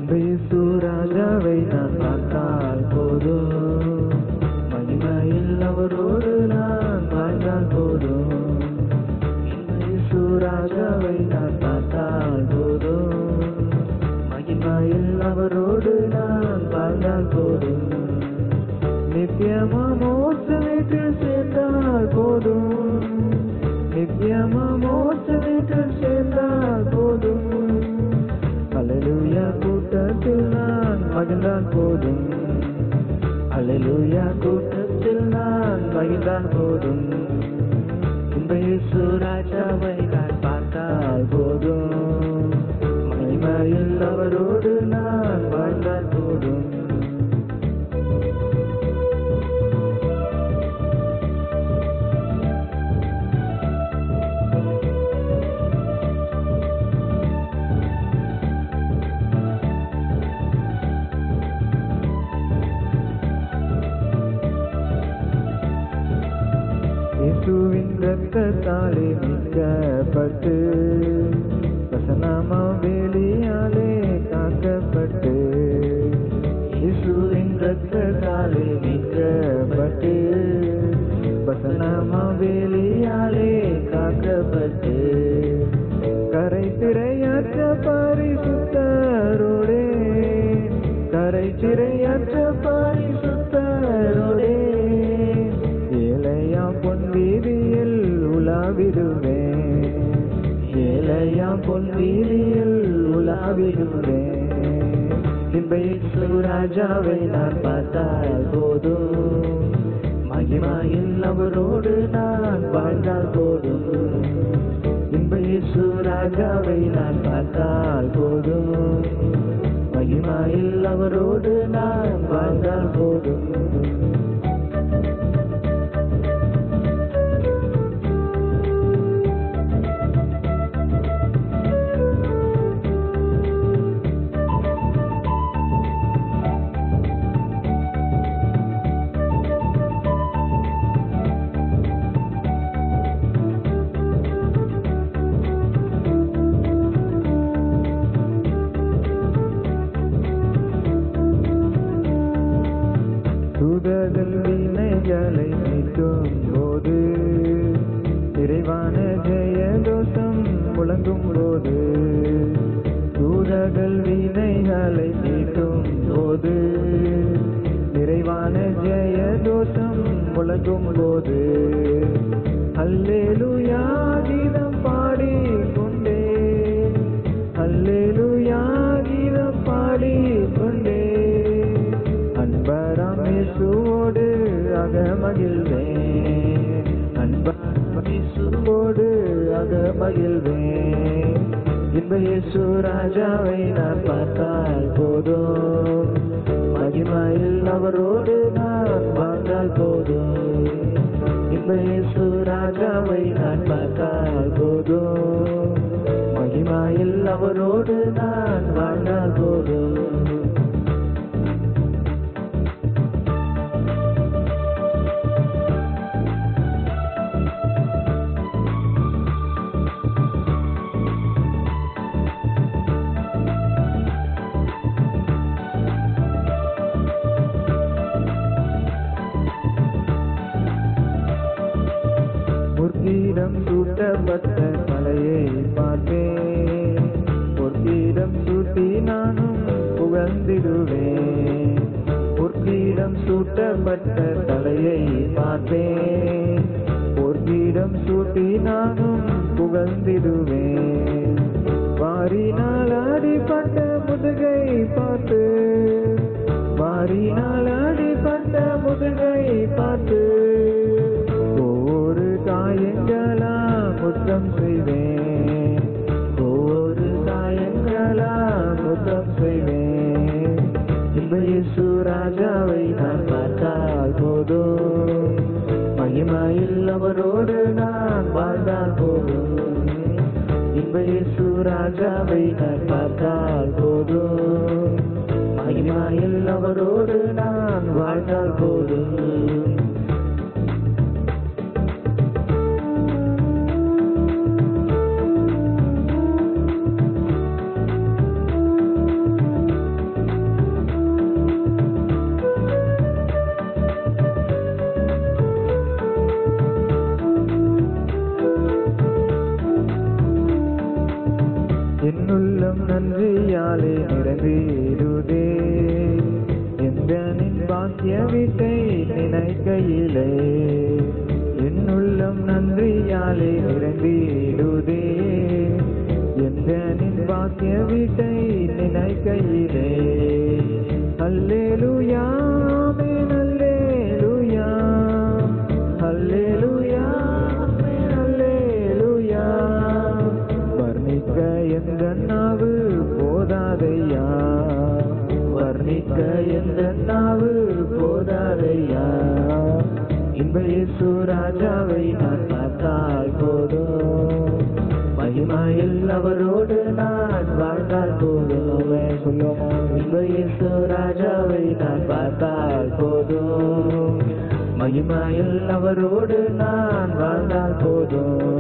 இயேசு ராஜாவை நான் பார்த்தால் போதும் மகிமையில் அவரோடு நான் வாழ்ந்தால் போதும் இயேசு ராஜாவை நான் பார்த்தால் போதும் மகிமையில் அவரோடு நான் வாழ்ந்தால் போதும் நித்தியமா மோட்ச வீட்டில் சேர்ந்தால் போதும் நித்தியமா மோட்ச வீட்டில் சேர்ந்தால் போதும் அலலுயா கூட்டத்தில் நான் மகிழ்ந்தால் போதும் அலலுயா கூட்டத்தில் நான் மகிழ்ந்தால் போதும் இன்பேசு ராஜாவை நான் பார்த்தால் போதும் மகிமையில் அவரோடு நான் வாழ்ந்தால் போதும் இயேசுவின் ரத்தத்தாலே மீட்கப்பட்டு வசனமா வேலியாலே காக்கப்பட்டு இயேசுவின் ரத்தத்தாலே மீட்கப்பட்டு வசனமா வேலியாலே காக்கப்பட்டு கரை திரையற்ற பரிசுத்தரோடே கரை திரையற்ற பரிசுத்தரோடே ஏழையாம் பொன் வீதியில் உலாவிடுவேன் ஏழையாம் பொன் வீதியில் உலாவிடுவேன் இன்பேசு ராஜாவை நான் பார்த்தால் போதும் மகிமாயில் அவரோடு நான் வாழ்ந்தால் போதும் இன்பேசு ராஜாவை நான் பார்த்தால் போதும் மகிமாயில் அவரோடு நான் வாழ்ந்தால் போதும் தூதர்கள் வீணைகளை மீட்டும் போது இறைவான ஜெயதோஷம் முழங்கும் போது தூதர்கள் வீணைகளை மீட்டும் போது நிறைவான ஜெயதோஷம் முழங்கும் போது அல்லேலுயா கீதம் பாடி கொண்டே அல்லேலுயா கீதம் பாடி கொண்டே அன்பராம் இயேசுவோடு அக மகிழ்வேன் அன்பராம் இயேசுவோடு அக மகிழ்வேன் இன்ப இயேசு ராஜாவை நான் பார்த்தால் போதும் மகிமையில் அவரோடு நான் வாழ்ந்தால் போதும் இன்ப இயேசு ராஜாவை நான் பார்த்தால் போதும் மகிமையில் அவரோடு நான் வாழ்ந்தால் போதும் முற்கீடம் சூட்டப்பட்ட மலையை பார்த்தேன் பொற்கீடம் சூட்டி நானும் புகழ்ந்திடுவேன் பொற்கீடம் சூட்டப்பட்ட தலையை பார்த்தேன் பொற்கீடம் சூட்டி நானும் புகழ்ந்திடுவேன் வாரினால் அடிப்பட்ட முதுகை பார்த்து வாரினால் அடிப்பட்ட முதுகை பார்த்து ஒவ்வொரு காயங்களா முத்தம் செய்வேன் ஒவ்வொரு காயங்களா முத்தம் செய்வேன் இன்ப இயேசு ராஜாவை நான் பார்த்தால் போதும் மகிமையில் அவரோடு நான் வாழ்ந்தால் போதும் இன்ப இயேசு ராஜாவை நான் பார்த்தால் போதும் மகிமையில் அவரோடு நான் வாழ்ந்தால் போதும் நன்றியாலே நிரம்பிடுதே எந்த நின் பாக்கிய வீட்டை நினைக்கையிலே என் உள்ளம் நன்றியாலே நிரம்பிடுதே எந்த நின் பாக்கிய வீட்டை நினைக்கையிலே அல்லேலூயா ஆமென் அல்லேலூயா அல்லேலூயா ஆமென் அல்லேலூயா வர்ணிக்க எந்த நாவு போதாதையா வர்ணிக்க எந்த நாவு போதாதையா இன்ப இயேசு ராஜாவை நான் பார்த்தால் போதும் மகிமையில் அவரோடு நான் வாழ்ந்தால் போதும் அவன் சொல்லும் இன்ப இயேசு ராஜாவை நான் பார்த்தால் போதும் மகிமையில் அவரோடு நான் வாழ்ந்தால் போதும்